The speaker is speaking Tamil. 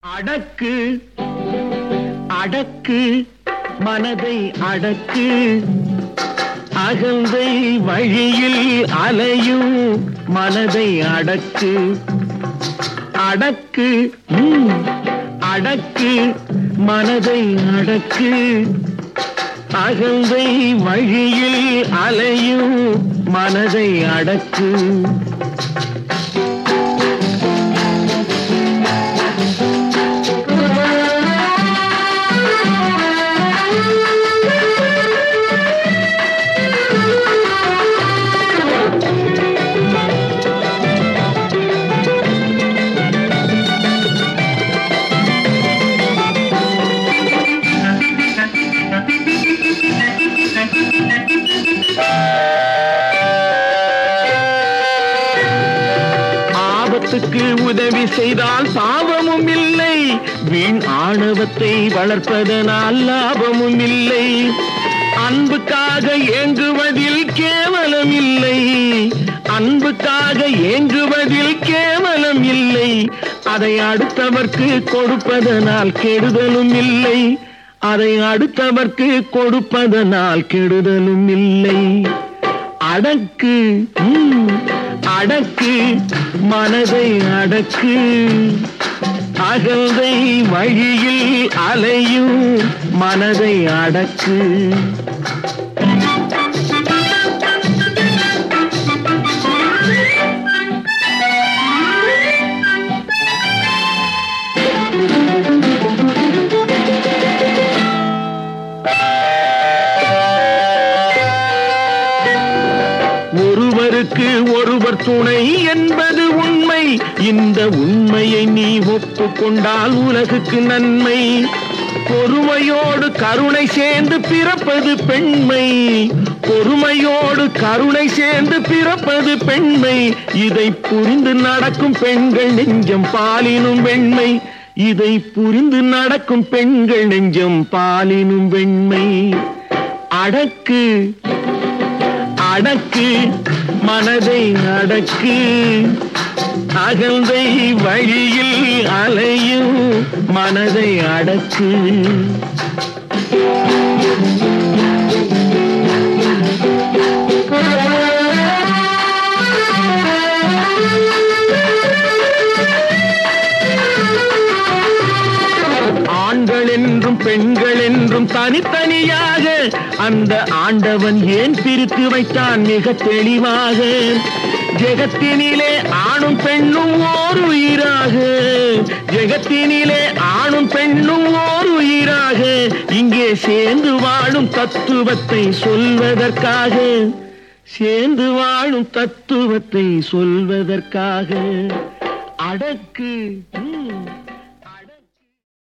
அடக்கு அடக்கு மனதை அடக்கு அகந்தை வழியில் அலையும் மனதை அடக்கு அடக்கு ம், அடக்கு மனதை அடக்கு அகந்தை வழியில் அலையும் மனதை அடக்கு ஆபத்துக்கு உதவி செய்தால் பாவமும் இல்லை வீண் ஆணவத்தை வளர்ப்பதனால் லாபமும் இல்லை அன்புக்காக ஏங்குவதில் கேவலம் இல்லை அன்புக்காக ஏங்குவதில் கேவலம் இல்லை அதை அடுத்தவர்க்கு கொடுப்பதனால் கெடுதலும் இல்லை அதை அடுத்தவர்க்கு கொடுப்பதனால் கெடுதலும் இல்லை அடக்கு ம், அடக்கு மனதை அடக்கு அகந்தை வழியில் அலையும் மனதை அடக்கு ஒருவருக்கு ஒருவர் துணை என்பது உண்மை இந்த உண்மையை நீ ஒப்புக்கொண்டால் உலகுக்கு நன்மை பொறுமையோடு கருணை சேர்ந்து பிறப்பது பெண்மை பொறுமையோடு கருணை சேர்ந்து பிறப்பது பெண்மை இதை புரிந்து நடக்கும் பெண்கள் நெஞ்சம் பாலினும் வெண்மை இதை புரிந்து நடக்கும் பெண்கள் நெஞ்சம் பாலினும் வெண்மை அடக்கு அடக்கு மனதை அடக்கு அகந்தை வழியில் அலையும் மனதை அடக்கு ஆண்கள் என்றும் பெண்கள் என்றும் தனித்தனியாக அந்த ஆண்டவன் ஏன் பிரித்து வைத்தான் மிக தெளிவாக ஜெகத்தினிலே ஆணும் பெண்ணும் ஓர் உயிராக ஜெகத்தினிலே ஆணும் பெண்ணும் ஓர் உயிராக இங்கே சேர்ந்து வாழும் தத்துவத்தை சொல்வதற்காக சேர்ந்து வாழும் தத்துவத்தை சொல்வதற்காக அடக்கு ம்,